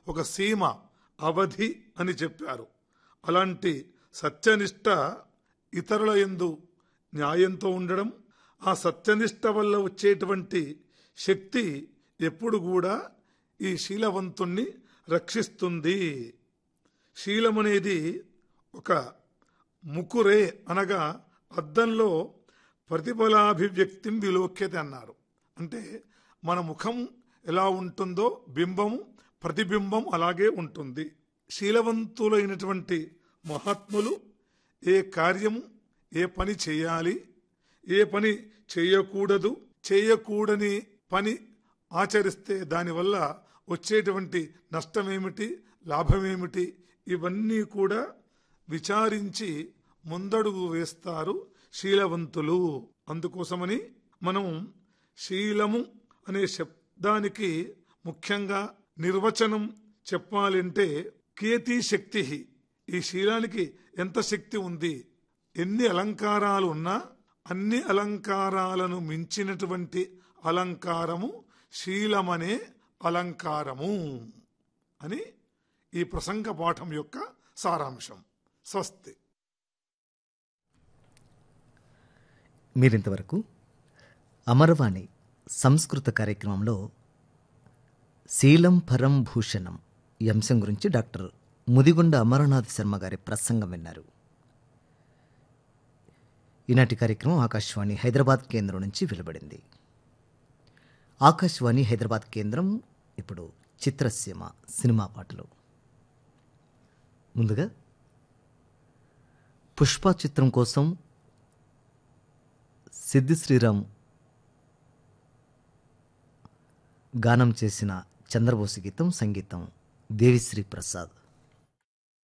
ఒక సీమ అవధి అని చెప్పారు అలాంటి సత్యనిష్ట ఇతరుల ఎందు న్యాయంతో ఉండడం ఆ సత్యనిష్ట వల్ల వచ్చేటువంటి శక్తి ఎప్పుడు కూడా ఈ శీలవంతుణ్ణి రక్షిస్తుంది శీలం అనేది ఒక ముకురే అనగా అద్దంలో ప్రతిఫలాభివ్యక్తిం విలోక్యత అన్నారు అంటే మన ముఖం ఎలా ఉంటుందో బింబము ప్రతిబింబం అలాగే ఉంటుంది శీలవంతులైనటువంటి మహాత్ములు ఏ కార్యము ఏ పని చేయాలి ఏ పని చేయకూడదు చేయకూడని పని ఆచరిస్తే దానివల్ల వచ్చేటువంటి నష్టమేమిటి లాభమేమిటి ఇవన్నీ కూడా విచారించి ముందడుగు వేస్తారు శీలవంతులు అందుకోసమని మనం శీలము అనే శబ్దానికి ముఖ్యంగా నిర్వచనం చెప్పాలంటే కేతి శక్తి ఈ శీలానికి ఎంత శక్తి ఉంది ఎన్ని అలంకారాలు ఉన్నా అన్ని అలంకారాలను మించినటువంటి అలంకారము శీలమనే అలంకారము అని ఈ ప్రసంగ పాఠం యొక్క సారాంశం స్వస్తి మీరింతవరకు అమరవాణి సంస్కృత కార్యక్రమంలో శీలం పరం భూషణం ఈ అంశం గురించి డాక్టర్ ముదిగొండ అమరనాథ్ శర్మ గారి ప్రసంగం విన్నారు ఈనాటి కార్యక్రమం ఆకాశవాణి హైదరాబాద్ కేంద్రం నుంచి వెలువడింది ఆకాశవాణి హైదరాబాద్ కేంద్రం ఇప్పుడు చిత్రసీమ సినిమా పాటలు ముందుగా పుష్ప చిత్రం కోసం సిద్ధి శ్రీరామ్ గానం చేసిన చంద్రబోసు గీతం సంగీతం దేవిశ్రీ ప్రసాద్